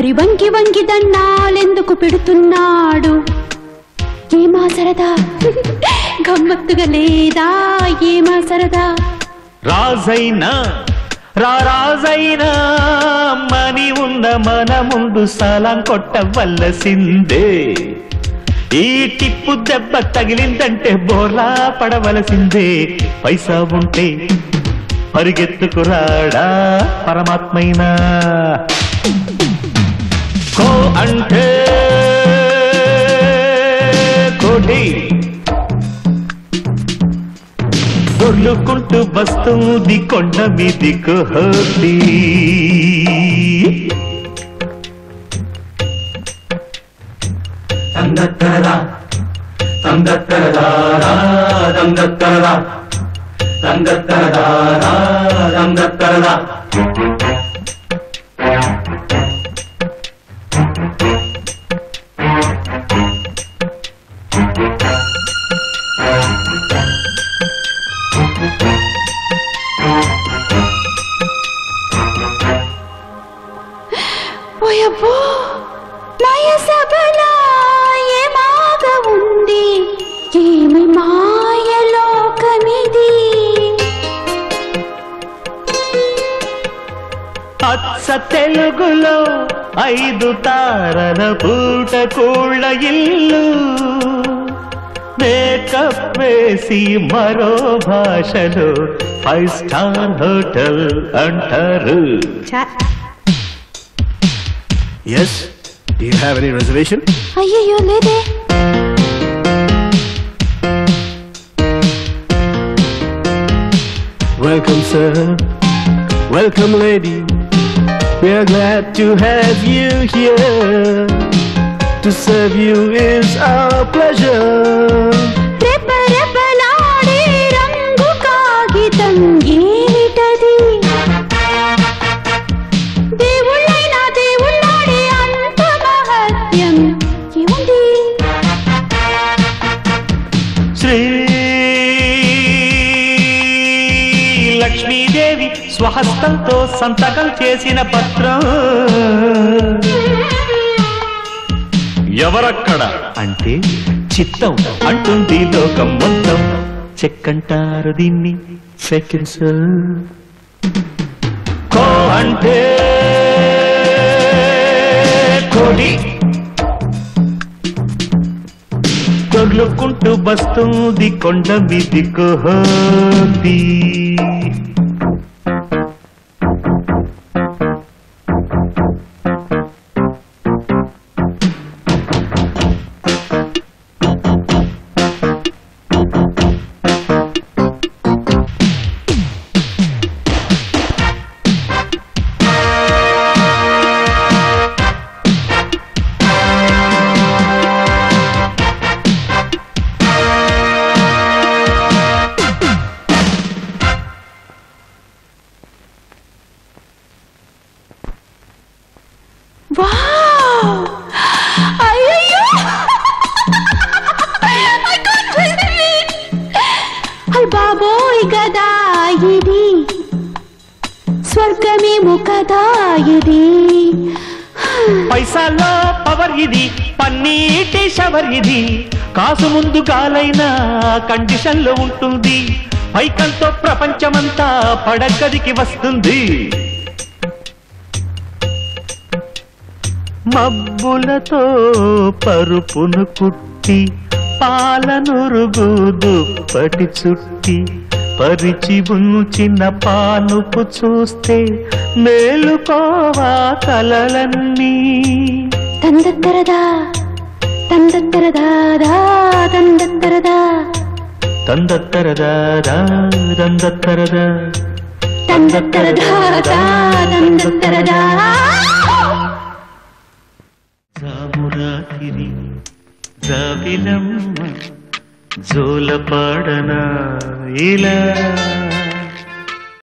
మరి వంగి వంగి దండాలెందుకు పెడుతున్నాడు ఏమా సరదా గమ్మత్తుగా లేదా ఏమా సరదా రాజైనా రారాజైనా మని ఉన్న మన ముందు సలాం కొట్టవలసిందే ఈ టిప్పు దెబ్బ తగిలిందంటే బోర్లా పడవలసిందే పైసా ఉంటే పరిగెత్తుకురాడా పరమాత్మైనా కో అంటే కోటి దొర్లుకుంటూ వస్తుంది కొండ మీది కోహతి తందత్తరదా తందత్తరదారా తందత్తరదా తందత్తరదారా తందత్తరదా ఓయబ్బో మాయ సబలా ఏమాగ ఉంది ఏమి మాయలోకమిది అచ్చ తెలుగులో ఐదు తారల పూట కూళ్ళ ఇల్లు మేకప్ వేసి మరో భాషలో ఫైవ్ స్టార్ హోటల్ అంటారు Yes? Do you have any reservation? అయ్యయ్యో లేదే Welcome, sir. Welcome, lady. We are glad to have you here. To serve you is our pleasure. రెప రెపలాడే రంగు కాగితం ఏమిటది దేవుళ్ళైనా దేవుళ్ళాడే అంత మహత్యం ఏముంది శ్రీ లక్ష్మీదేవి స్వహస్తంతో సంతకం చేసిన పత్రం ఎవరక్కడ అంటే చిత్తం అంటుంది లోకం మొత్తం చెక్కంటారు దీన్ని సెకండ్స్ కో అంటే కోడి దొర్లుకుంటూ బస్తుంది కొండ మీది కోహతి వావ్ అయ్యయ్యో I can't believe it. అయ్ బాబోయ్ గదా ఇది స్వర్గమేమో కదా ఇది పైసాల్లో పవర్ ఇది పన్నీటి షవర్ ఇది కాసు ముందు గాలైన కండిషన్ లో ఉంటుంది పైకంతో ప్రపంచమంతా పడగదికి వస్తుంది మబ్బులతో పరుపును కుట్టి పాలనురుగు దుప్పటి చుట్టి పరిచి ఉంచిన పానుపు చూస్తే మేలుకోవా కలలన్నీ తందత్తరదా తందత్తరదాదా తందత్తరదా తందత్తరదారా దందత్తరదా తందత్తరదాదా తందత్తరదా రామురాతిరి జాబిలమ్మ జోలపాడన ఇలా